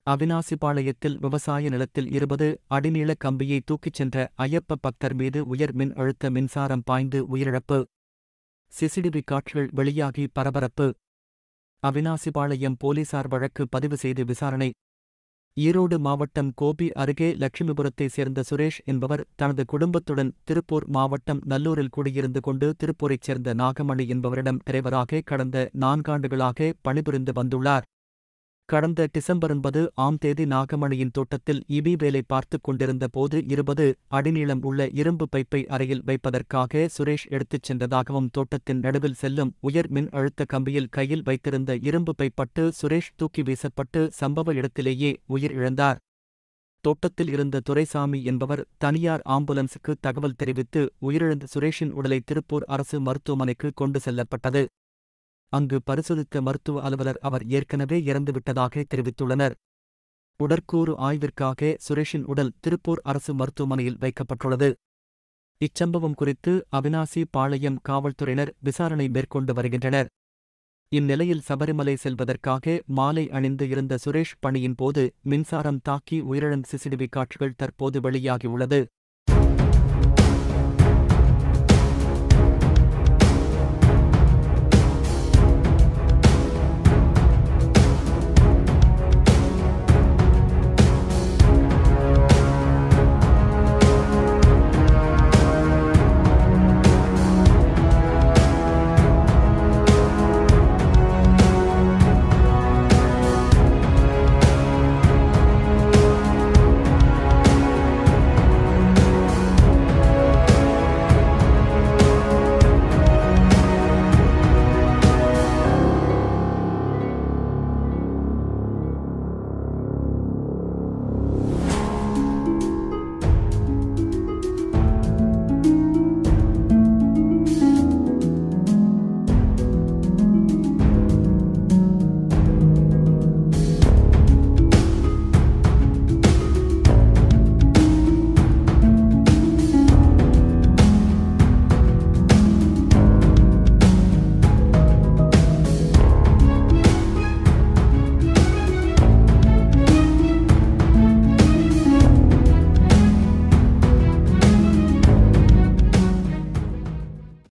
அவினாசிபாளையத்தில் விவசாய நிலத்தில் இருபது அடிநீள கம்பியை தூக்கிச் சென்ற ஐயப்ப பக்தர் மீது உயர் மின் அழுத்த மின்சாரம் பாய்ந்து உயிரிழப்பு சிசிடிவி காட்சிகள் வெளியாகி பரபரப்பு அவினாசிபாளையம் போலீசார் வழக்கு பதிவு செய்து விசாரணை ஈரோடு மாவட்டம் கோபி அருகே லட்சுமிபுரத்தைச் சேர்ந்த சுரேஷ் என்பவர் தனது குடும்பத்துடன் திருப்பூர் மாவட்டம் நல்லூரில் குடியிருந்து கொண்டு திருப்பூரைச் சேர்ந்த நாகமணி என்பவரிடம் டிரைவராக கடந்த நான்காண்டுகளாக பணிபுரிந்து வந்துள்ளார் கடந்த டிசம்பர் ஒன்பது ஆம் தேதி நாகமணியின் தோட்டத்தில் இபி வேலை பார்த்துக் கொண்டிருந்த போது இருபது அடிநீளம் உள்ள இரும்பு பைப்பை அறையில் வைப்பதற்காக சுரேஷ் எடுத்துச் சென்றதாகவும் தோட்டத்தின் நடுவில் செல்லும் உயர் மின் அழுத்த கம்பியில் கையில் வைத்திருந்த இரும்பு பைப்பட்டு சுரேஷ் தூக்கி வீசப்பட்டு சம்பவ இடத்திலேயே உயிர் இழந்தார் தோட்டத்தில் இருந்த துரைசாமி என்பவர் தனியார் ஆம்புலன்ஸுக்கு தகவல் தெரிவித்து உயிரிழந்த சுரேஷின் உடலை திருப்பூர் அரசு மருத்துவமனைக்கு கொண்டு செல்லப்பட்டது அங்கு பரிசோதித்த மருத்துவ அலுவலர் அவர் ஏற்கனவே இறந்துவிட்டதாக தெரிவித்துள்ளனர் உடற்கூறு ஆய்விற்காக சுரேஷின் உடல் திருப்பூர் அரசு மருத்துவமனையில் வைக்கப்பட்டுள்ளது இச்சம்பவம் குறித்து அவினாசி பாளையம் காவல்துறையினர் விசாரணை மேற்கொண்டு வருகின்றனர் இந்நிலையில் சபரிமலை செல்வதற்காக மாலை அணிந்து இருந்த சுரேஷ் பணியின் போது மின்சாரம் தாக்கி உயிரிழந்த சிசிடிவி காட்சிகள் தற்போது வெளியாகியுள்ளது